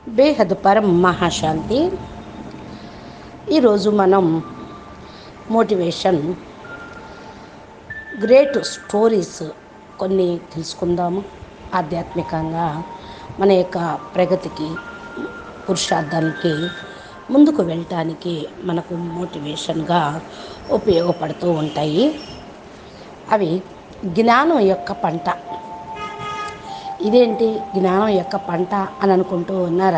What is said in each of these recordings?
బేహద్ పరం మహాశాంతి ఈరోజు మనం మోటివేషన్ గ్రేట్ స్టోరీస్ కొన్ని తెలుసుకుందాము ఆధ్యాత్మికంగా మన యొక్క ప్రగతికి పురుషార్థానికి ముందుకు వెళ్ళటానికి మనకు మోటివేషన్గా ఉపయోగపడుతూ ఉంటాయి అవి జ్ఞానం యొక్క పంట ఇదేంటి జ్ఞానం యొక్క పంట అని అనుకుంటూ ఉన్నారా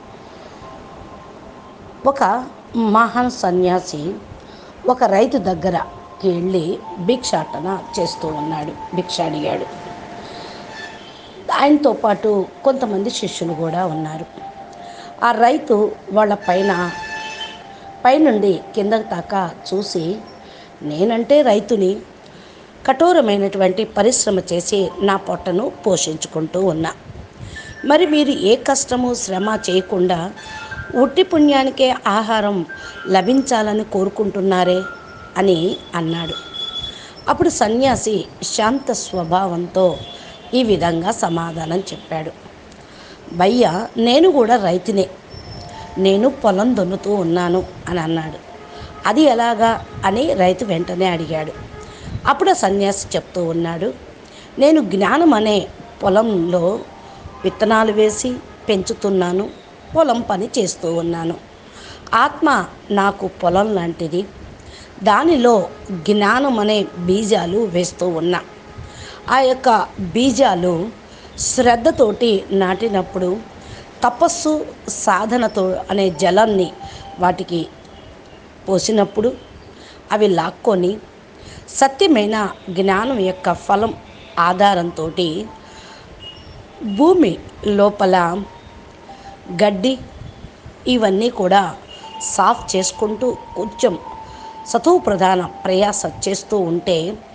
ఒక మహాన్ సన్యాసి ఒక రైతు దగ్గరకి వెళ్ళి భిక్షాటన చేస్తూ ఉన్నాడు భిక్ష అడిగాడు ఆయనతో పాటు కొంతమంది శిష్యులు కూడా ఉన్నారు ఆ రైతు వాళ్ళ పైన పైనుండి కిందకి దాకా చూసి నేనంటే రైతుని కఠోరమైనటువంటి పరిశ్రమ చేసి నా పొట్టను పోషించుకుంటూ ఉన్నా మరి మీరు ఏ కష్టము శ్రమ చేయకుండా ఉట్టి పుణ్యానికే ఆహారం లభించాలని కోరుకుంటున్నారే అని అన్నాడు అప్పుడు సన్యాసి శాంత స్వభావంతో ఈ విధంగా సమాధానం చెప్పాడు భయ్య నేను కూడా రైతునే నేను పొలం దున్నుతూ ఉన్నాను అని అన్నాడు అది ఎలాగా అని రైతు వెంటనే అడిగాడు అప్పుడు సన్యాసి చెప్తూ ఉన్నాడు నేను జ్ఞానం అనే పొలంలో విత్తనాలు వేసి పెంచుతున్నాను పొలం పని చేస్తూ ఉన్నాను ఆత్మ నాకు పొలం లాంటిది దానిలో జ్ఞానం అనే బీజాలు వేస్తూ ఉన్నా ఆ యొక్క బీజాలు శ్రద్ధతోటి నాటినప్పుడు తపస్సు సాధనతో అనే జలాన్ని వాటికి పోసినప్పుడు అవి లాక్కొని సత్యమైన జ్ఞానం యొక్క ఫలం ఆధారంతో భూమి లోపల గడ్డి ఇవన్నీ కూడా సాఫ్ చేసుకుంటూ కొంచెం సతువు ప్రధాన ప్రయాస చేస్తూ ఉంటే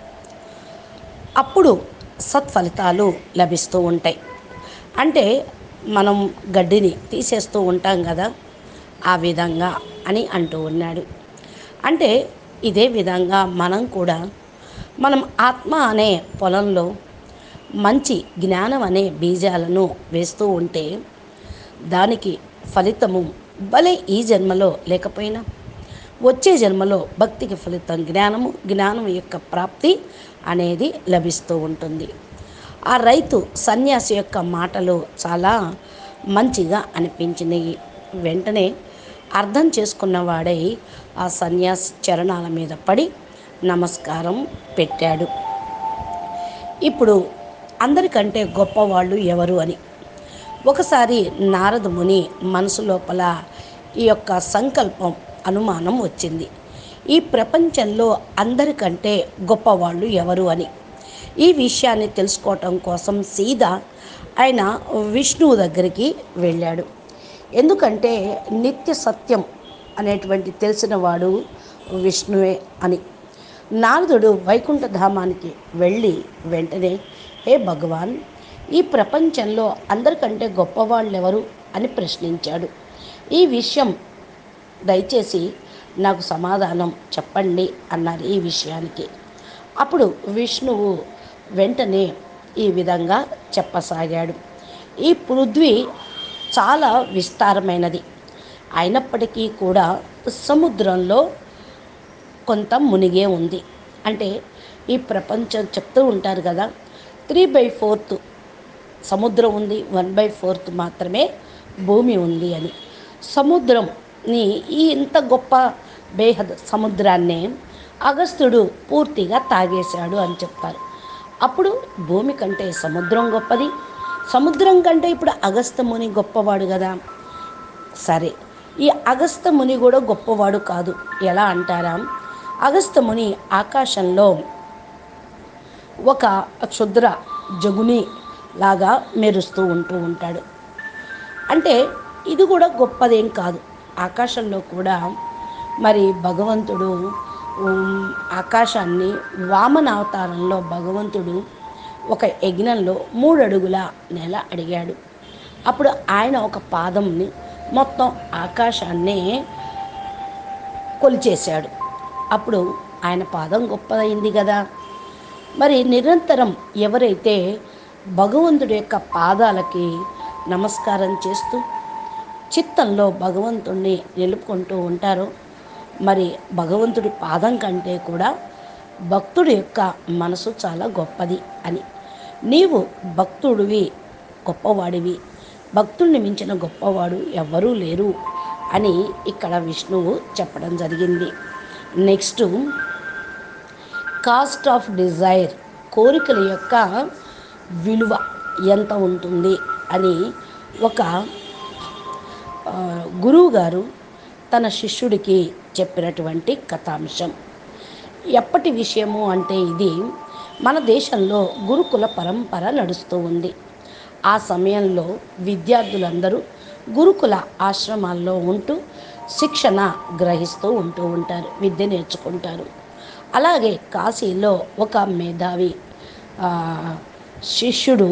అప్పుడు సత్ఫలితాలు లభిస్తూ ఉంటాయి అంటే మనం గడ్డిని తీసేస్తూ ఉంటాం కదా ఆ విధంగా అని అంటూ ఉన్నాడు అంటే ఇదే విధంగా మనం కూడా మనం ఆత్మ అనే పొలంలో మంచి జ్ఞానం అనే బీజాలను వేస్తూ ఉంటే దానికి ఫలితము భలే ఈ జన్మలో లేకపోయినా వచ్చే జన్మలో భక్తికి ఫలితం జ్ఞానము జ్ఞానం యొక్క ప్రాప్తి అనేది లభిస్తూ ఉంటుంది ఆ రైతు సన్యాసి యొక్క మాటలు చాలా మంచిగా అనిపించినాయి వెంటనే అర్థం చేసుకున్నవాడై ఆ సన్యాసి చరణాల మీద పడి నమస్కారం పెట్టాడు ఇప్పుడు అందరికంటే గొప్పవాళ్ళు ఎవరు అని ఒకసారి నారద ముని మనసు లోపల ఈ యొక్క సంకల్పం అనుమానం వచ్చింది ఈ ప్రపంచంలో అందరికంటే గొప్పవాళ్ళు ఎవరు అని ఈ విషయాన్ని తెలుసుకోవటం కోసం సీదా ఆయన విష్ణువు దగ్గరికి వెళ్ళాడు ఎందుకంటే నిత్య సత్యం అనేటువంటి తెలిసినవాడు విష్ణువే అని నారదుడు వైకుంఠధామానికి వెళ్ళి వెంటనే హే భగవాన్ ఈ ప్రపంచంలో అందరికంటే గొప్పవాళ్ళు ఎవరు అని ప్రశ్నించాడు ఈ విషయం దయచేసి నాకు సమాధానం చెప్పండి అన్నారు ఈ విషయానికి అప్పుడు విష్ణువు వెంటనే ఈ విధంగా చెప్పసాగాడు ఈ పృథ్వీ చాలా విస్తారమైనది అయినప్పటికీ కూడా సముద్రంలో కొంత మునిగే ఉంది అంటే ఈ ప్రపంచం చెప్తూ ఉంటారు కదా త్రీ బై ఫోర్త్ సముద్రం ఉంది వన్ బై ఫోర్త్ మాత్రమే భూమి ఉంది అని సముద్రంని ఈ ఇంత గొప్ప బేహద్ సముద్రాన్నే అగస్త్యుడు పూర్తిగా తాగేశాడు అని చెప్తారు అప్పుడు భూమి కంటే సముద్రం గొప్పది సముద్రం కంటే ఇప్పుడు అగస్త్య ముని గొప్పవాడు కదా సరే ఈ అగస్త్య ముని కూడా గొప్పవాడు కాదు ఎలా అంటారా అగస్త్య ముని ఆకాశంలో ఒక క్షుద్ర జగుని లాగా మెరుస్తూ ఉంటూ ఉంటాడు అంటే ఇది కూడా గొప్పదేం కాదు ఆకాశంలో కూడా మరి భగవంతుడు ఉమ్, ఆకాశాన్ని వామన అవతారంలో భగవంతుడు ఒక యజ్ఞంలో మూడు అడుగుల నెల అడిగాడు అప్పుడు ఆయన ఒక పాదంని మొత్తం ఆకాశాన్నే కొలిచేశాడు అప్పుడు ఆయన పాదం గొప్పదైంది కదా మరి నిరంతరం ఎవరైతే భగవంతుడి యొక్క పాదాలకి నమస్కారం చేస్తూ చిత్తంలో భగవంతుణ్ణి నిలుపుకుంటూ ఉంటారో మరి భగవంతుడి పాదం కంటే కూడా భక్తుడి యొక్క మనసు చాలా గొప్పది అని నీవు భక్తుడివి గొప్పవాడివి భక్తుడిని మించిన గొప్పవాడు ఎవ్వరూ లేరు అని ఇక్కడ విష్ణువు చెప్పడం జరిగింది నెక్స్ట్ కాస్ట్ ఆఫ్ డిజైర్ కోరికల యొక్క విలువ ఎంత ఉంటుంది అని ఒక ఆ, గురువు గారు తన శిష్యుడికి చెప్పినటువంటి కథాంశం ఎప్పటి విషయము అంటే ఇది మన దేశంలో గురుకుల పరంపర నడుస్తూ ఉంది ఆ సమయంలో విద్యార్థులందరూ గురుకుల ఆశ్రమాల్లో ఉంటూ శిక్షణ గ్రహిస్తూ ఉంటూ ఉంటారు విద్య నేర్చుకుంటారు అలాగే కాశీలో ఒక మేధావి ఆ, శిష్యుడు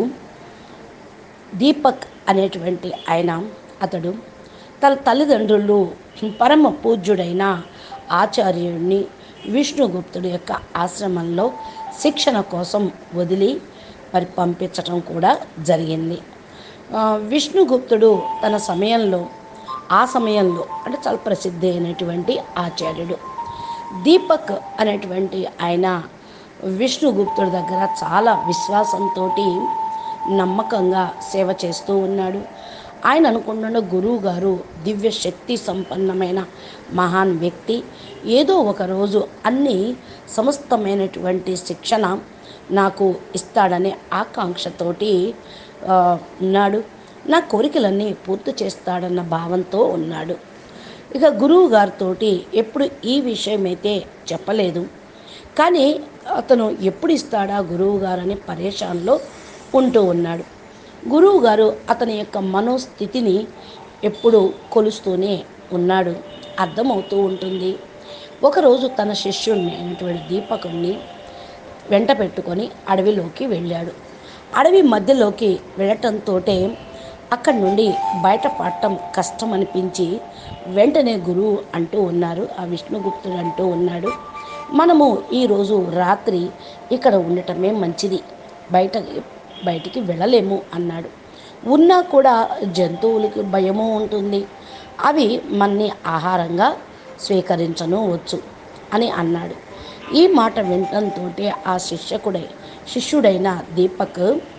దీపక్ అనేటువంటి ఆయన అతడు తన తల్లిదండ్రులు పరమ పూజ్యుడైన ఆచార్యుడిని విష్ణుగుప్తుడి యొక్క ఆశ్రమంలో శిక్షణ కోసం వదిలి మరి పంపించటం కూడా జరిగింది ఆ, విష్ణుగుప్తుడు తన సమయంలో ఆ సమయంలో అంటే చాలా ప్రసిద్ధి అయినటువంటి ఆచార్యుడు దీపక్ అనేటువంటి ఆయన విష్ణుగుప్తుడి దగ్గర చాలా విశ్వాసంతో నమ్మకంగా సేవ చేస్తూ ఉన్నాడు ఆయన అనుకుంటున్న గురువు గారు దివ్య శక్తి సంపన్నమైన మహాన్ వ్యక్తి ఏదో ఒక రోజు అన్ని సమస్తమైనటువంటి శిక్షణ నాకు ఇస్తాడనే ఆకాంక్షతోటి ఆ, ఉన్నాడు నా కోరికలన్నీ పూర్తి చేస్తాడన్న భావంతో ఉన్నాడు ఇక గురువు గారితో ఎప్పుడు ఈ విషయమైతే చెప్పలేదు కానీ అతను ఎప్పుడు ఇస్తాడా గురువు గారని పరేషాన్లో ఉంటూ ఉన్నాడు గురువు గారు అతని యొక్క మనోస్థితిని ఎప్పుడు కొలుస్తూనే ఉన్నాడు అర్థమవుతూ ఉంటుంది ఒకరోజు తన శిష్యుడిని అయినటువంటి దీపకుణ్ణి వెంట పెట్టుకొని అడవిలోకి వెళ్ళాడు అడవి మధ్యలోకి వెళ్ళటంతో అక్కడి నుండి బయటపడటం కష్టం అనిపించి వెంటనే గురువు అంటూ ఉన్నారు ఆ విష్ణుగుప్తుడు అంటూ ఉన్నాడు మనము ఈరోజు రాత్రి ఇక్కడ ఉండటమే మంచిది బయట బయటికి వెళ్ళలేము అన్నాడు ఉన్నా కూడా జంతువులకి భయము ఉంటుంది అవి మన్ని ఆహారంగా స్వీకరించను వచ్చు అని అన్నాడు ఈ మాట వినటంతో ఆ శిష్యకుడై శిష్యుడైన దీపక్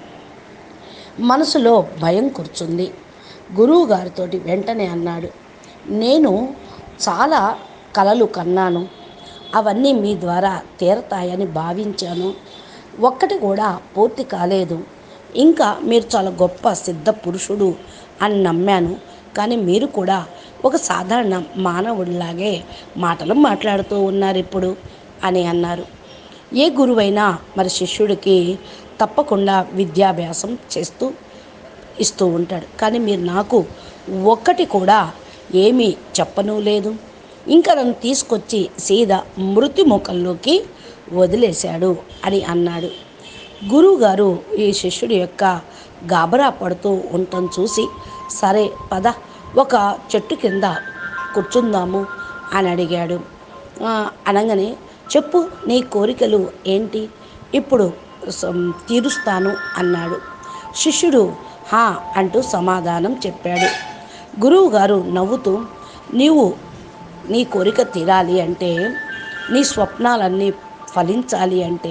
మనసులో భయం కూర్చుంది గురువు గారితో వెంటనే అన్నాడు నేను చాలా కలలు కన్నాను అవన్నీ మీ ద్వారా తీరతాయని భావించాను ఒక్కటి కూడా పూర్తి కాలేదు ఇంకా మీరు చాలా గొప్ప సిద్ధ పురుషుడు అని నమ్మాను కానీ మీరు కూడా ఒక సాధారణ మానవుడిలాగే మాటలు మాట్లాడుతూ ఉన్నారు ఇప్పుడు అని అన్నారు ఏ గురువైనా మరి శిష్యుడికి తప్పకుండా విద్యాభ్యాసం చేస్తూ ఇస్తూ ఉంటాడు కానీ మీరు నాకు ఒక్కటి కూడా ఏమీ చెప్పను లేదు ఇంకా నన్ను తీసుకొచ్చి సీదా మృతి ముఖంలోకి వదిలేశాడు అని అన్నాడు గురువుగారు ఈ శిష్యుడి యొక్క గాబరా పడుతూ ఉండటం చూసి సరే పద ఒక చెట్టు కింద కూర్చుందాము అని అడిగాడు ఆ, అనగానే చెప్పు నీ కోరికలు ఏంటి ఇప్పుడు సం- తీరుస్తాను అన్నాడు శిష్యుడు హా అంటూ సమాధానం చెప్పాడు గురువు గారు నవ్వుతూ నీవు నీ కోరిక తీరాలి అంటే నీ స్వప్నాలన్నీ ఫలించాలి అంటే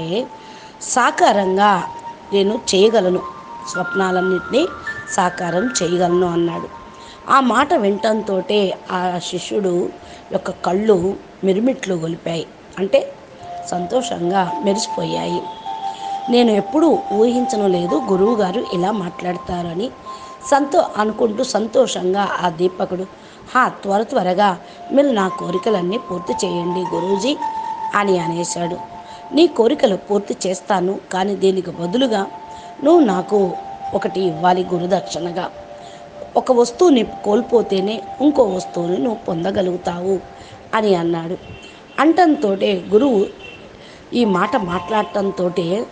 సాకారంగా నేను చేయగలను స్వప్నాలన్నింటినీ సాకారం చేయగలను అన్నాడు ఆ మాట వినటంతో ఆ శిష్యుడు యొక్క కళ్ళు మిరుమిట్లు గొలిపాయి అంటే సంతోషంగా మెరిసిపోయాయి నేను ఎప్పుడూ ఊహించను లేదు గురువుగారు ఇలా మాట్లాడతారని సంతో అనుకుంటూ సంతోషంగా ఆ దీపకుడు హా త్వర త్వరగా మీరు నా కోరికలన్నీ పూర్తి చేయండి గురూజీ అని అనేశాడు నీ కోరికలు పూర్తి చేస్తాను కానీ దీనికి బదులుగా నువ్వు నాకు ఒకటి ఇవ్వాలి గురుదక్షిణగా ఒక వస్తువుని కోల్పోతేనే ఇంకో వస్తువుని నువ్వు పొందగలుగుతావు అని అన్నాడు అంటంతో గురువు ఈ మాట మాట్లాడటంతో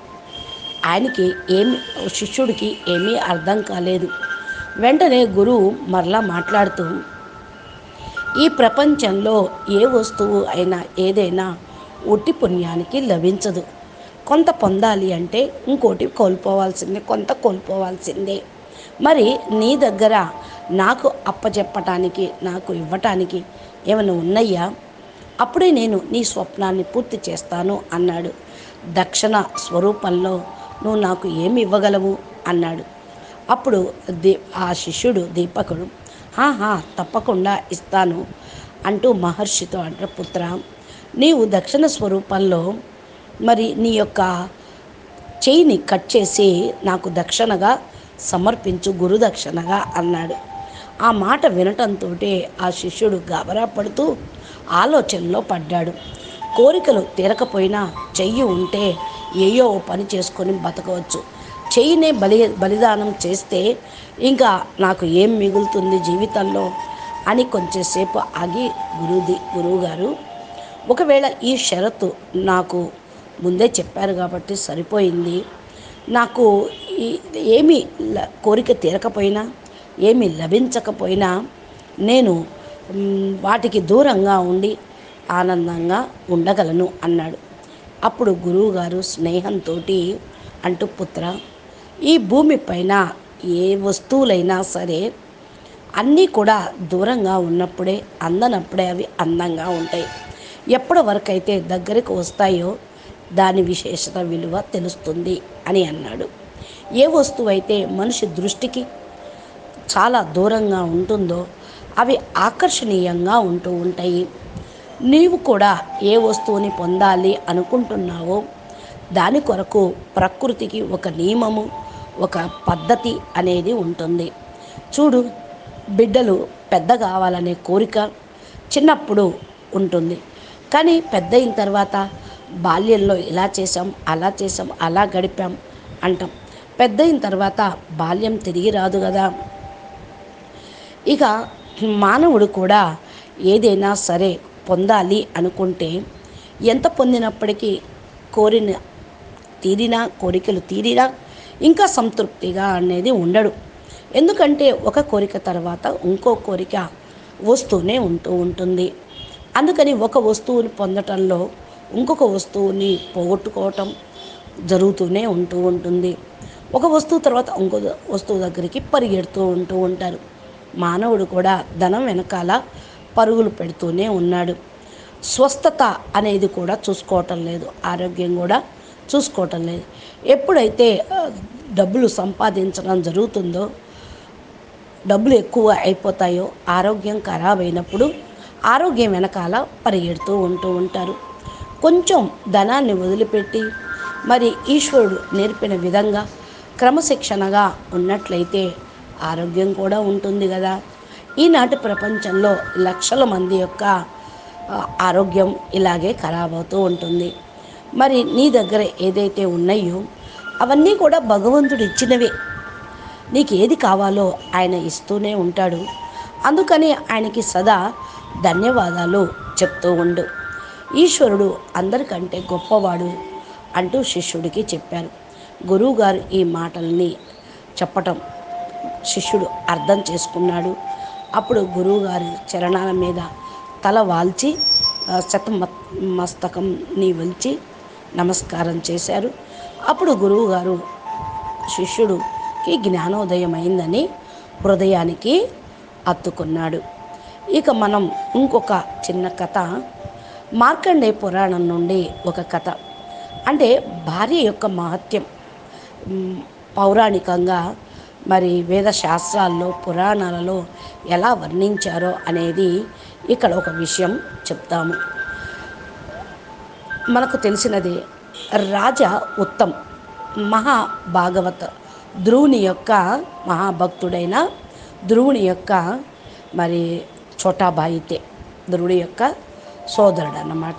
ఆయనకి ఏమి శిష్యుడికి ఏమీ అర్థం కాలేదు వెంటనే గురువు మరలా మాట్లాడుతూ ఈ ప్రపంచంలో ఏ వస్తువు అయినా ఏదైనా ఒట్టి పుణ్యానికి లభించదు కొంత పొందాలి అంటే ఇంకోటి కోల్పోవాల్సిందే కొంత కోల్పోవాల్సిందే మరి నీ దగ్గర నాకు అప్పచెప్పటానికి నాకు ఇవ్వటానికి ఏమైనా ఉన్నాయా అప్పుడే నేను నీ స్వప్నాన్ని పూర్తి చేస్తాను అన్నాడు దక్షిణ స్వరూపంలో నువ్వు నాకు ఏమి ఇవ్వగలవు అన్నాడు అప్పుడు దీ ఆ శిష్యుడు దీపకుడు హాహా తప్పకుండా ఇస్తాను అంటూ మహర్షితో అంటారు పుత్ర నీవు దక్షిణ స్వరూపంలో మరి నీ యొక్క చేయిని కట్ చేసి నాకు దక్షిణగా సమర్పించు గురుదక్షిణగా అన్నాడు ఆ మాట వినటంతో ఆ శిష్యుడు గాబరా పడుతూ ఆలోచనలో పడ్డాడు కోరికలు తీరకపోయినా చెయ్యి ఉంటే ఏయో ఓ పని చేసుకొని బతకవచ్చు చెయ్యినే బలి బలిదానం చేస్తే ఇంకా నాకు ఏం మిగులుతుంది జీవితంలో అని కొంచెంసేపు ఆగి గురుది గురువుగారు ఒకవేళ ఈ షరతు నాకు ముందే చెప్పారు కాబట్టి సరిపోయింది నాకు ఈ- ఏమి ల- కోరిక తీరకపోయినా ఏమి లభించకపోయినా నేను మ్, వాటికి దూరంగా ఉండి ఆనందంగా ఉండగలను అన్నాడు అప్పుడు గురువుగారు స్నేహంతో అంటూ పుత్ర ఈ భూమిపైన ఏ వస్తువులైనా సరే అన్నీ కూడా దూరంగా ఉన్నప్పుడే అందనప్పుడే అవి అందంగా ఉంటాయి ఎప్పటి వరకైతే దగ్గరికి వస్తాయో దాని విశేషత విలువ తెలుస్తుంది అని అన్నాడు ఏ వస్తువు అయితే మనిషి దృష్టికి చాలా దూరంగా ఉంటుందో అవి ఆకర్షణీయంగా ఉంటూ ఉంటాయి నీవు కూడా ఏ వస్తువుని పొందాలి అనుకుంటున్నావో దాని కొరకు ప్రకృతికి ఒక నియమము ఒక పద్ధతి అనేది ఉంటుంది చూడు బిడ్డలు పెద్ద కావాలనే కోరిక చిన్నప్పుడు ఉంటుంది కానీ పెద్ద అయిన తర్వాత బాల్యంలో ఇలా చేసాం అలా చేసాం అలా గడిపాం అంటాం పెద్ద అయిన తర్వాత బాల్యం తిరిగి రాదు కదా ఇక మానవుడు కూడా ఏదైనా సరే పొందాలి అనుకుంటే ఎంత పొందినప్పటికీ కోరిన తీరినా కోరికలు తీరినా ఇంకా సంతృప్తిగా అనేది ఉండడు ఎందుకంటే ఒక కోరిక తర్వాత ఇంకో కోరిక వస్తూనే ఉంటూ ఉంటుంది అందుకని ఒక వస్తువుని పొందటంలో ఇంకొక వస్తువుని పోగొట్టుకోవటం జరుగుతూనే ఉంటూ ఉంటుంది ఒక వస్తువు తర్వాత ఇంకో వస్తువు దగ్గరికి పరిగెడుతూ ఉంటూ ఉంటారు మానవుడు కూడా ధనం వెనకాల పరుగులు పెడుతూనే ఉన్నాడు స్వస్థత అనేది కూడా చూసుకోవటం లేదు ఆరోగ్యం కూడా చూసుకోవటం లేదు ఎప్పుడైతే ఆ, డబ్బులు సంపాదించడం జరుగుతుందో డబ్బులు ఎక్కువ అయిపోతాయో ఆరోగ్యం ఖరాబ్ అయినప్పుడు ఆరోగ్యం వెనకాల పరిగెడుతూ ఉంటూ ఉంటారు కొంచెం ధనాన్ని వదిలిపెట్టి మరి ఈశ్వరుడు నేర్పిన విధంగా క్రమశిక్షణగా ఉన్నట్లయితే ఆరోగ్యం కూడా ఉంటుంది కదా ఈనాటి ప్రపంచంలో లక్షల మంది యొక్క ఆ, ఆరోగ్యం ఇలాగే ఖరాబ్ అవుతూ ఉంటుంది మరి నీ దగ్గర ఏదైతే ఉన్నాయో అవన్నీ కూడా భగవంతుడు ఇచ్చినవే నీకు ఏది కావాలో ఆయన ఇస్తూనే ఉంటాడు అందుకని ఆయనకి సదా ధన్యవాదాలు చెప్తూ ఉండు ఈశ్వరుడు అందరికంటే గొప్పవాడు అంటూ శిష్యుడికి చెప్పారు గురువుగారు ఈ మాటల్ని చెప్పటం శిష్యుడు అర్థం చేసుకున్నాడు అప్పుడు గురువుగారి చరణాల మీద తల వాల్చి ఆ, శత మస్తకం నీ వలిచి నమస్కారం చేశారు అప్పుడు గురువుగారు శిష్యుడుకి జ్ఞానోదయం అయిందని హృదయానికి అత్తుకున్నాడు ఇక మనం ఇంకొక చిన్న కథ మార్కండేయ పురాణం నుండి ఒక కథ అంటే భార్య యొక్క మహత్యం మ్, పౌరాణికంగా మరి వేద శాస్త్రాల్లో పురాణాలలో ఎలా వర్ణించారో అనేది ఇక్కడ ఒక విషయం చెప్తాము మనకు తెలిసినది రాజా ఉత్తమ్ మహాభాగవత ధ్రువుని యొక్క మహాభక్తుడైన ధ్రువుని యొక్క మరి చోటాబాయితే ధ్రువుడి యొక్క సోదరుడు అన్నమాట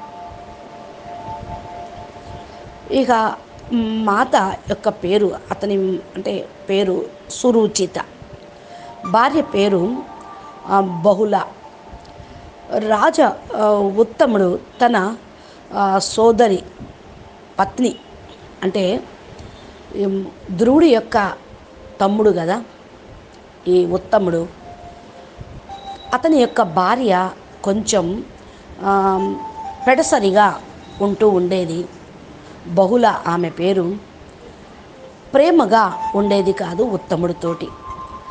ఇక మాత యొక్క పేరు అతని అంటే పేరు సురుచిత భార్య పేరు ఆ, బహుళ రాజ ఆ, ఉత్తముడు తన ఆ, సోదరి పత్ని అంటే ఈ ధ్రువుడి యొక్క తమ్ముడు కదా ఈ ఉత్తముడు అతని యొక్క భార్య కొంచెం ఆ, పెడసరిగా ఉంటూ ఉండేది బహుళ ఆమె పేరు ప్రేమగా ఉండేది కాదు ఉత్తముడితోటి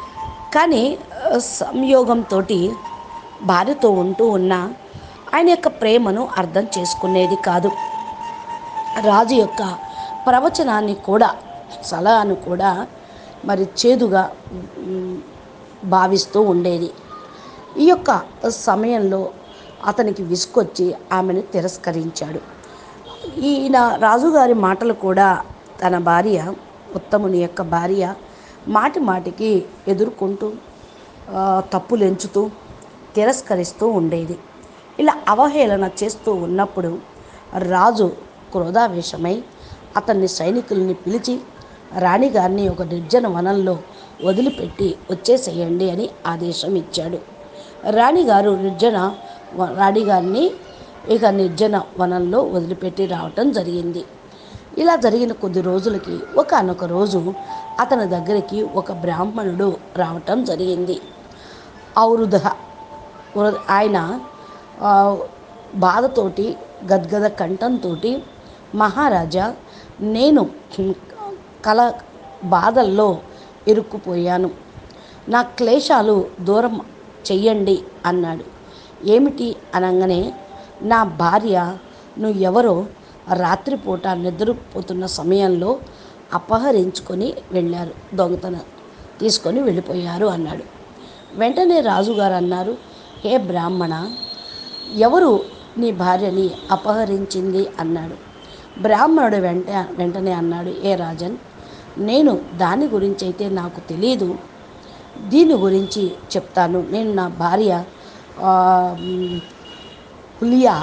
కానీ ఆ, సంయోగంతో భార్యతో ఉంటూ ఉన్న ఆయన యొక్క ప్రేమను అర్థం చేసుకునేది కాదు రాజు యొక్క ప్రవచనాన్ని కూడా సలహాను కూడా మరి చేదుగా మ్, భావిస్తూ ఉండేది ఈ యొక్క సమయంలో అతనికి విసుకొచ్చి ఆమెను తిరస్కరించాడు ఈయన రాజుగారి మాటలు కూడా తన భార్య ఉత్తముని యొక్క భార్య మాటి మాటికి ఎదుర్కొంటూ ఆ, తప్పులు ఎంచుతూ తిరస్కరిస్తూ ఉండేది ఇలా అవహేళన చేస్తూ ఉన్నప్పుడు రాజు క్రోధావేశమై అతన్ని సైనికుల్ని పిలిచి రాణిగారిని ఒక నిర్జన వనంలో వదిలిపెట్టి వచ్చేసేయండి అని ఆదేశం ఇచ్చాడు రాణిగారు నిర్జన వ- రాణిగారిని ఇక నిర్జన వనంలో వదిలిపెట్టి రావటం జరిగింది ఇలా జరిగిన కొద్ది రోజులకి ఒకనొక రోజు అతని దగ్గరికి ఒక బ్రాహ్మణుడు రావటం జరిగింది ఔరుధ వృ- ఆయన ఆ, బాధతోటి గద్గద కంఠంతో మహారాజా నేను కల బాధల్లో ఇరుక్కుపోయాను నా క్లేశాలు దూరం చెయ్యండి అన్నాడు ఏమిటి అనగానే నా భార్య నువ్వు ఎవరో రాత్రిపూట నిద్రపోతున్న సమయంలో అపహరించుకొని వెళ్ళారు దొంగతన తీసుకొని వెళ్ళిపోయారు అన్నాడు వెంటనే రాజుగారు అన్నారు హే బ్రాహ్మణ ఎవరు నీ భార్యని అపహరించింది అన్నాడు బ్రాహ్మణుడు వెంట వెంటనే అన్నాడు ఏ రాజన్ నేను దాని గురించి అయితే నాకు తెలియదు దీని గురించి చెప్తాను నేను నా భార్య ఆ, మ్, హులియా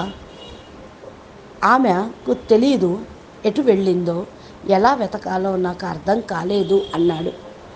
ఆమెకు తెలియదు ఎటు వెళ్ళిందో ఎలా వెతకాలో నాకు అర్థం కాలేదు అన్నాడు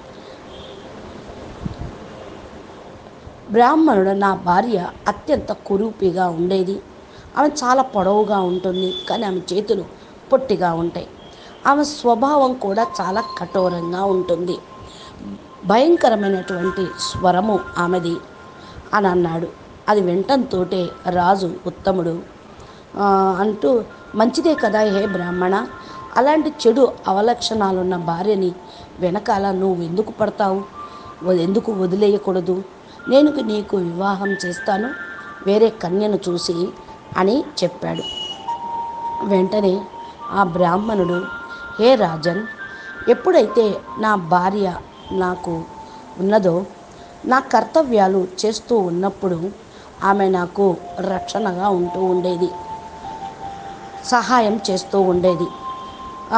బ్రాహ్మణుడు నా భార్య అత్యంత కురూపిగా ఉండేది ఆమె చాలా పొడవుగా ఉంటుంది కానీ ఆమె చేతులు పొట్టిగా ఉంటాయి ఆమె స్వభావం కూడా చాలా కఠోరంగా ఉంటుంది భయంకరమైనటువంటి స్వరము ఆమెది అని అన్నాడు అది వినటంతో రాజు ఉత్తముడు ఆ, అంటూ మంచిదే కదా హే బ్రాహ్మణ అలాంటి చెడు అవలక్షణాలున్న భార్యని వెనకాల నువ్వు ఎందుకు పడతావు వ- ఎందుకు వదిలేయకూడదు నేను నీకు వివాహం చేస్తాను వేరే కన్యను చూసి అని చెప్పాడు వెంటనే ఆ బ్రాహ్మణుడు హే రాజన్ ఎప్పుడైతే నా భార్య నాకు ఉన్నదో నా కర్తవ్యాలు చేస్తూ ఉన్నప్పుడు ఆమె నాకు రక్షణగా ఉంటూ ఉండేది సహాయం చేస్తూ ఉండేది ఆ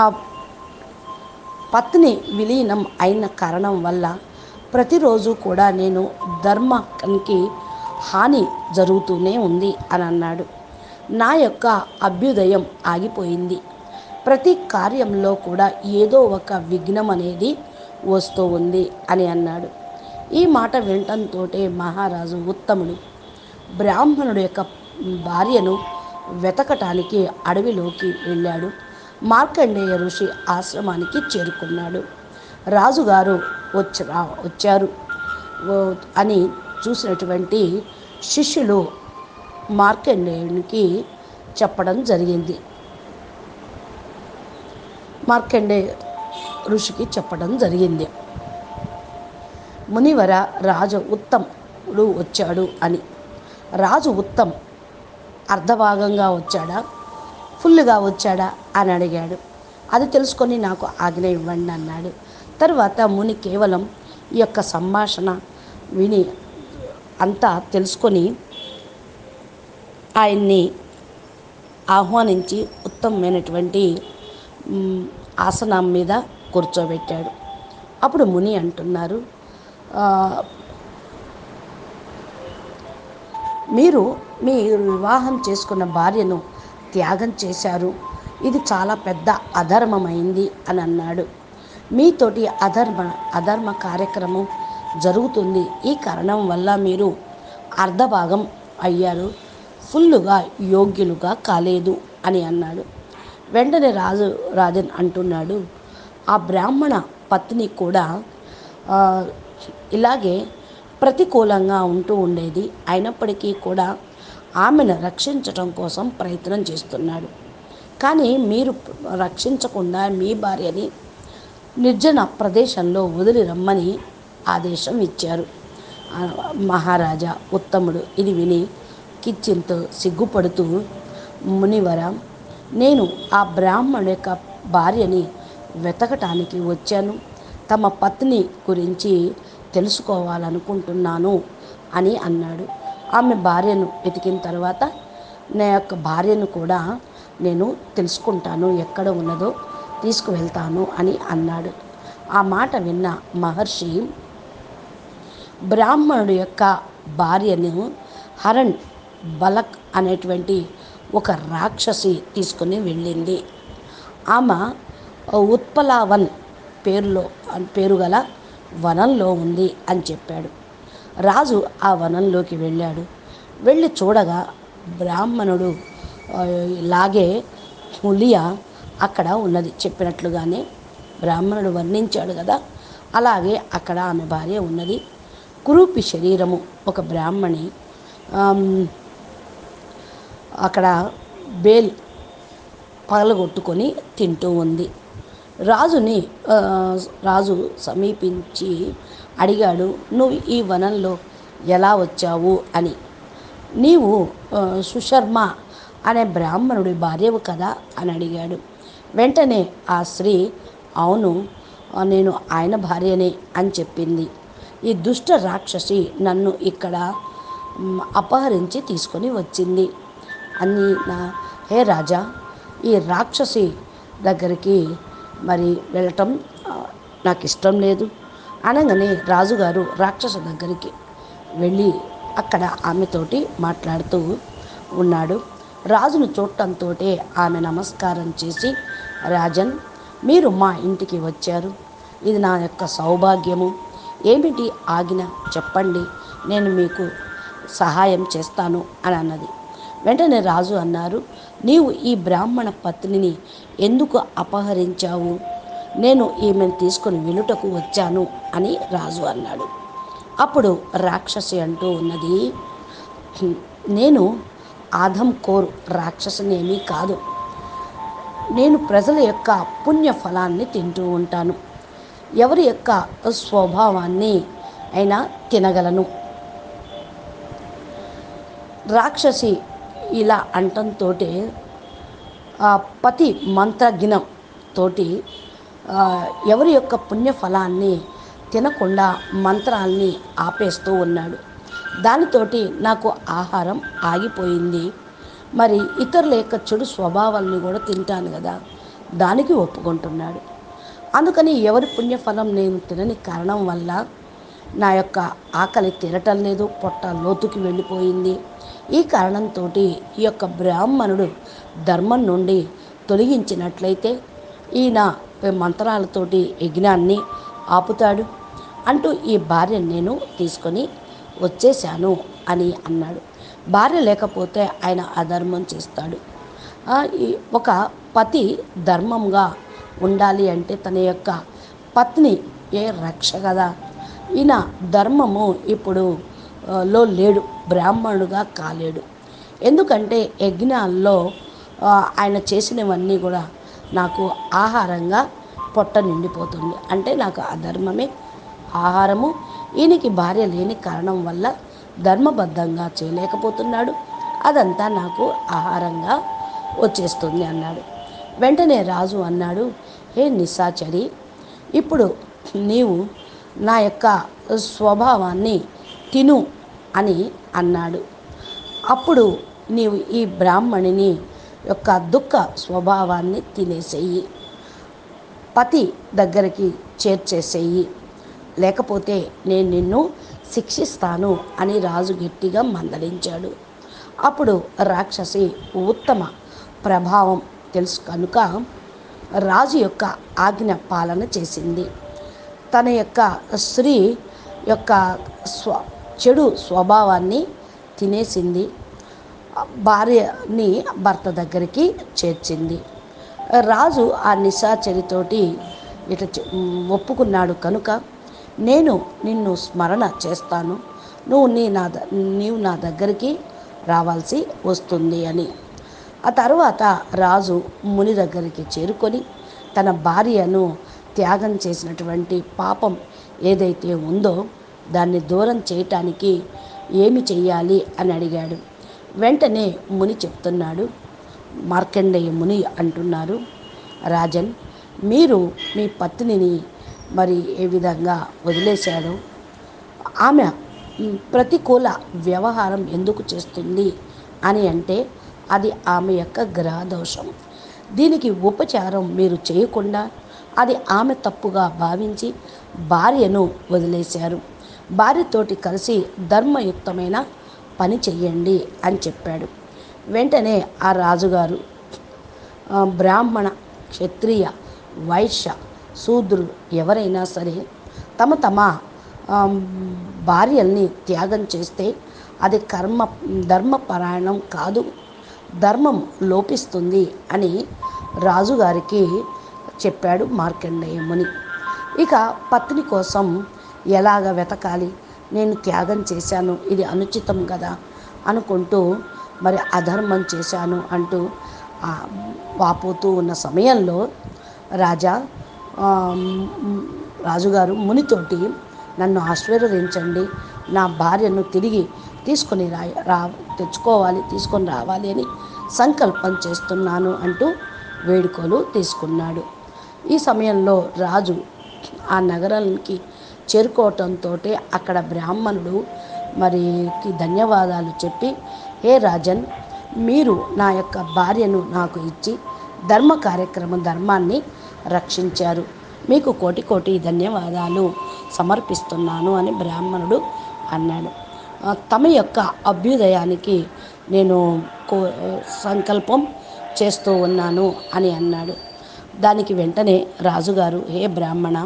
పత్ని విలీనం అయిన కారణం వల్ల ప్రతిరోజు కూడా నేను ధర్మానికి హాని జరుగుతూనే ఉంది అని అన్నాడు నా యొక్క అభ్యుదయం ఆగిపోయింది ప్రతి కార్యంలో కూడా ఏదో ఒక విఘ్నం అనేది వస్తూ ఉంది అని అన్నాడు ఈ మాట వినటంతో మహారాజు ఉత్తముడు బ్రాహ్మణుడు యొక్క భార్యను వెతకటానికి అడవిలోకి వెళ్ళాడు మార్కండేయ ఋషి ఆశ్రమానికి చేరుకున్నాడు రాజుగారు వచ్చి రా- వచ్చారు ఓ అని చూసినటువంటి శిష్యులు మార్కండేయునికి చెప్పడం జరిగింది మార్కండే ఋషికి చెప్పడం జరిగింది మునివర రాజు ఉత్తముడు వచ్చాడు అని రాజు ఉత్తమ్ అర్ధభాగంగా వచ్చాడా ఫుల్గా వచ్చాడా అని అడిగాడు అది తెలుసుకొని నాకు ఆజ్ఞ ఇవ్వండి అన్నాడు తర్వాత ముని కేవలం ఈ యొక్క సంభాషణ విని అంతా తెలుసుకొని ఆయన్ని ఆహ్వానించి ఉత్తమమైనటువంటి మ్, ఆసనం మీద కూర్చోబెట్టాడు అప్పుడు ముని అంటున్నారు "ఆ, మీరు మీ వివాహం చేసుకున్న భార్యను త్యాగం చేశారు ఇది చాలా పెద్ద అధర్మమైంది అని అన్నాడు మీతోటి అధర్మ అధర్మ కార్యక్రమం జరుగుతుంది ఈ కారణం వల్ల మీరు అర్ధభాగం అయ్యారు ఫుల్లుగా యోగ్యులుగా కాలేదు అని అన్నాడు వెంటనే రాజు రాజన్ అంటున్నాడు ఆ బ్రాహ్మణ పత్ని కూడా ఆ, ఇలాగే ప్రతికూలంగా ఉంటూ ఉండేది అయినప్పటికీ కూడా ఆమెను రక్షించటం కోసం ప్రయత్నం చేస్తున్నాడు కానీ మీరు రక్షించకుండా మీ భార్యని నిర్జన ప్రదేశంలో వదిలి రమ్మని ఆదేశం ఇచ్చారు ఆ, మహారాజా ఉత్తముడు ఇది విని కిచ్చింతో సిగ్గుపడుతూ మునివర నేను ఆ బ్రాహ్మణు యొక్క భార్యని వెతకటానికి వచ్చాను తమ పత్ని గురించి తెలుసుకోవాలనుకుంటున్నాను అని అన్నాడు ఆమె భార్యను వెతికిన తర్వాత నా యొక్క భార్యను కూడా నేను తెలుసుకుంటాను ఎక్కడ ఉన్నదో తీసుకువెళ్తాను అని అన్నాడు ఆ మాట విన్న మహర్షి బ్రాహ్మణుడు యొక్క భార్యను హరణ్ బలక్ అనేటువంటి ఒక రాక్షసి తీసుకుని వెళ్ళింది ఆమె ఉత్పలావన్ పేరులో పేరు గల వనంలో ఉంది అని చెప్పాడు రాజు ఆ వనంలోకి వెళ్ళాడు వెళ్ళి చూడగా బ్రాహ్మణుడు ఆ, లాగే పులియ అక్కడ ఉన్నది చెప్పినట్లుగానే బ్రాహ్మణుడు వర్ణించాడు కదా అలాగే అక్కడ ఆమె భార్య ఉన్నది కురూపి శరీరము ఒక బ్రాహ్మణి ఆమ్, అక్కడ బేల్ పగలగొట్టుకొని తింటూ ఉంది రాజుని ఆ, రాజు సమీపించి అడిగాడు నువ్వు ఈ వనంలో ఎలా వచ్చావు అని నీవు ఆ, సుశర్మ అనే బ్రాహ్మణుడి భార్యవు కదా అని అడిగాడు వెంటనే ఆ స్త్రీ అవును ఆ, నేను ఆయన భార్యనే అని చెప్పింది ఈ దుష్ట రాక్షసి నన్ను ఇక్కడ మ్, అపహరించి తీసుకొని వచ్చింది అని నా హే రాజా ఈ రాక్షసి దగ్గరికి మరి వెళ్ళటం ఆ, నాకు ఇష్టం లేదు అనగానే రాజుగారు రాక్షస దగ్గరికి వెళ్ళి అక్కడ ఆమెతోటి మాట్లాడుతూ ఉన్నాడు రాజును చూడటంతో ఆమె నమస్కారం చేసి రాజన్ మీరు మా ఇంటికి వచ్చారు ఇది నా యొక్క సౌభాగ్యము ఏమిటి ఆజ్ఞ చెప్పండి నేను మీకు సహాయం చేస్తాను అని అన్నది వెంటనే రాజు అన్నారు నీవు ఈ బ్రాహ్మణ పత్నిని ఎందుకు అపహరించావు నేను ఈమెను తీసుకొని వెలుటకు వచ్చాను అని రాజు అన్నాడు అప్పుడు రాక్షసి అంటూ ఉన్నది "హ్మ్, నేను ఆదం కోరు రాక్షసునేమీ కాదు నేను ప్రజల యొక్క పుణ్య ఫలాన్ని తింటూ ఉంటాను ఎవరి యొక్క స్వభావాన్ని అయినా తినగలను రాక్షసి ఇలా అంటంతో పతి మంత్రజ్ఞం తోటి ఆ, ఎవరి యొక్క పుణ్యఫలాన్ని తినకుండా మంత్రాల్ని ఆపేస్తూ ఉన్నాడు దానితోటి నాకు ఆహారం ఆగిపోయింది మరి ఇతరుల యొక్క చెడు స్వభావాల్ని కూడా తింటాను కదా దానికి ఒప్పుకుంటున్నాడు అందుకని ఎవరి పుణ్యఫలం నేను తినని కారణం వల్ల నా యొక్క ఆకలి తీరటం లేదు పొట్ట లోతుకి వెళ్ళిపోయింది ఈ కారణంతో ఈ యొక్క బ్రాహ్మణుడు ధర్మం నుండి తొలగించినట్లయితే ఈయన మంత్రాలతోటి యజ్ఞాన్ని ఆపుతాడు అంటూ ఈ భార్యను నేను తీసుకొని వచ్చేశాను అని అన్నాడు భార్య లేకపోతే ఆయన అధర్మం చేస్తాడు ఆ, ఈ ఒక పతి ధర్మంగా ఉండాలి అంటే తన యొక్క పత్ని ఏ రక్ష కదా ఈయన ధర్మము ఇప్పుడు ఆ, లో లేడు బ్రాహ్మణుడుగా కాలేడు ఎందుకంటే యజ్ఞాల్లో ఆ, ఆయన చేసినవన్నీ కూడా నాకు ఆహారంగా పొట్ట నిండిపోతుంది అంటే నాకు అధర్మమే ఆహారము ఈయనకి భార్య లేని కారణం వల్ల ధర్మబద్ధంగా చేయలేకపోతున్నాడు అదంతా నాకు ఆహారంగా వచ్చేస్తుంది అన్నాడు వెంటనే రాజు అన్నాడు హే నిశాచరి ఇప్పుడు నీవు నా యొక్క స్వభావాన్ని తిను అని అన్నాడు అప్పుడు నీవు ఈ బ్రాహ్మణిని యొక్క దుఃఖ స్వభావాన్ని తినేసేయి పతి దగ్గరికి చేర్చేసేయి లేకపోతే నేను నిన్ను శిక్షిస్తాను అని రాజు గట్టిగా మందలించాడు అప్పుడు రాక్షసి ఉత్తమ ప్రభావం తెలుసు కనుక రాజు యొక్క ఆజ్ఞ పాలన చేసింది తన యొక్క స్త్రీ యొక్క స్వ చెడు స్వభావాన్ని తినేసింది భార్యని భర్త దగ్గరికి చేర్చింది రాజు ఆ నిశాచరితోటి ఇట చె- ఒప్పుకున్నాడు కనుక నేను నిన్ను స్మరణ చేస్తాను నువ్వు నీ నా ద- నీవు నా దగ్గరికి రావాల్సి వస్తుంది అని ఆ తర్వాత రాజు ముని దగ్గరికి చేరుకొని తన భార్యను త్యాగం చేసినటువంటి పాపం ఏదైతే ఉందో దాన్ని దూరం చేయటానికి ఏమి చెయ్యాలి అని అడిగాడు వెంటనే ముని చెప్తున్నాడు మార్కండేయ ముని అంటున్నారు రాజన్ మీరు మీ పత్నిని మరి ఏ విధంగా వదిలేశాడో ఆమె మ్, ప్రతికూల వ్యవహారం ఎందుకు చేస్తుంది అని అంటే అది ఆమె యొక్క గ్రహ దోషం దీనికి ఉపచారం మీరు చేయకుండా అది ఆమె తప్పుగా భావించి భార్యను వదిలేశారు భార్యతోటి కలిసి ధర్మయుక్తమైన పని చెయ్యండి అని చెప్పాడు వెంటనే ఆ రాజుగారు ఆ, బ్రాహ్మణ క్షత్రియ వైశ్య శూద్రులు ఎవరైనా సరే తమ తమ ఆ, భార్యల్ని త్యాగం చేస్తే అది కర్మ ధర్మపరాయణం కాదు ధర్మం లోపిస్తుంది అని రాజుగారికి చెప్పాడు మార్కండేయముని ఇక పత్ని కోసం ఎలాగ వెతకాలి నేను త్యాగం చేశాను ఇది అనుచితం కదా అనుకుంటూ మరి అధర్మం చేశాను అంటూ ఆ, వాపోతూ ఉన్న సమయంలో రాజా ఆ, మ్, రాజుగారు మునితోటి నన్ను ఆశీర్వదించండి నా భార్యను తిరిగి తీసుకొని రా రా తెచ్చుకోవాలి తీసుకొని రావాలి అని సంకల్పం చేస్తున్నాను అంటూ వేడుకలు తీసుకున్నాడు ఈ సమయంలో రాజు ఆ నగరానికి చేరుకోవటంతో అక్కడ బ్రాహ్మణుడు మరికి ధన్యవాదాలు చెప్పి హే రాజన్ మీరు నా యొక్క భార్యను నాకు ఇచ్చి ధర్మ కార్యక్రమం ధర్మాన్ని రక్షించారు మీకు కోటి కోటి ధన్యవాదాలు సమర్పిస్తున్నాను అని బ్రాహ్మణుడు అన్నాడు ఆ, తమ యొక్క అభ్యుదయానికి నేను కో సంకల్పం చేస్తూ ఉన్నాను అని అన్నాడు దానికి వెంటనే రాజుగారు హే బ్రాహ్మణ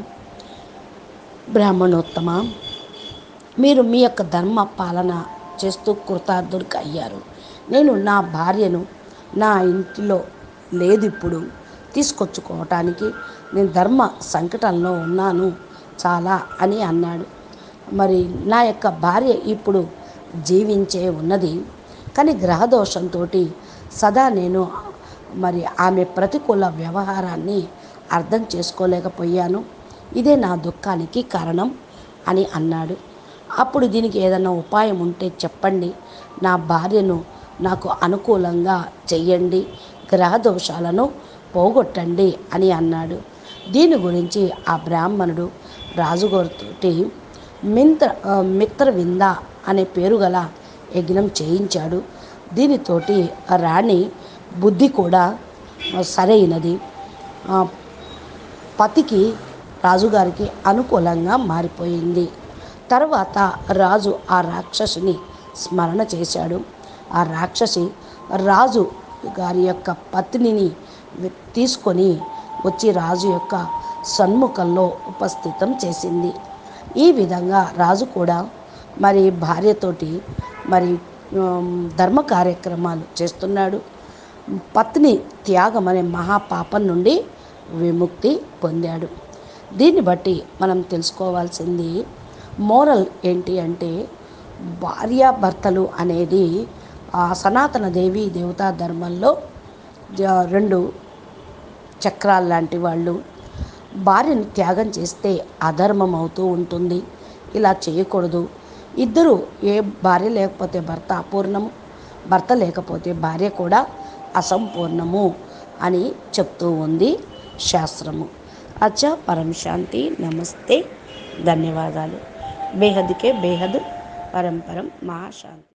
బ్రాహ్మణోత్తమ మీరు మీ యొక్క ధర్మ పాలన చేస్తూ కృతార్థుడికి అయ్యారు నేను నా భార్యను నా ఇంటిలో లేదు ఇప్పుడు తీసుకొచ్చుకోవటానికి నేను ధర్మ సంకటంలో ఉన్నాను చాలా అని అన్నాడు మరి నా యొక్క భార్య ఇప్పుడు జీవించే ఉన్నది కానీ గ్రహదోషంతో సదా నేను మరి ఆమె ప్రతికూల వ్యవహారాన్ని అర్థం చేసుకోలేకపోయాను ఇదే నా దుఃఖానికి కారణం అని అన్నాడు అప్పుడు దీనికి ఏదైనా ఉపాయం ఉంటే చెప్పండి నా భార్యను నాకు అనుకూలంగా చెయ్యండి గ్రహ దోషాలను పోగొట్టండి అని అన్నాడు దీని గురించి ఆ బ్రాహ్మణుడు రాజుగారితోటి మింత్ర ఆ, మిత్రవింద అనే పేరు గల యజ్ఞం చేయించాడు దీనితోటి ఆ రాణి బుద్ధి కూడా ఆ, సరైనది ఆ, పతికి రాజుగారికి అనుకూలంగా మారిపోయింది తర్వాత రాజు ఆ రాక్షసిని స్మరణ చేశాడు ఆ రాక్షసి రాజు గారి యొక్క పత్నిని వె- తీసుకొని వచ్చి రాజు యొక్క సన్ముఖంలో ఉపస్థితం చేసింది ఈ విధంగా రాజు కూడా మరి భార్యతోటి మరి ఉమ్, ధర్మ కార్యక్రమాలు చేస్తున్నాడు పత్ని త్యాగం అనే మహాపాపం నుండి విముక్తి పొందాడు దీన్ని బట్టి మనం తెలుసుకోవాల్సింది మోరల్ ఏంటి అంటే భార్యాభర్తలు అనేది ఆ సనాతన దేవి దేవతా ధర్మంలో జ- రెండు చక్రాలు లాంటి వాళ్ళు భార్యను త్యాగం చేస్తే అధర్మం అవుతూ ఉంటుంది ఇలా చేయకూడదు ఇద్దరు ఏ భార్య లేకపోతే భర్త అపూర్ణము భర్త లేకపోతే భార్య కూడా అసంపూర్ణము అని చెప్తూ ఉంది శాస్త్రము అచ్చా పరం శాంతి నమస్తే ధన్యవాదాలు బేహద్కే బేహద్ పరంపరం మహాశాంతి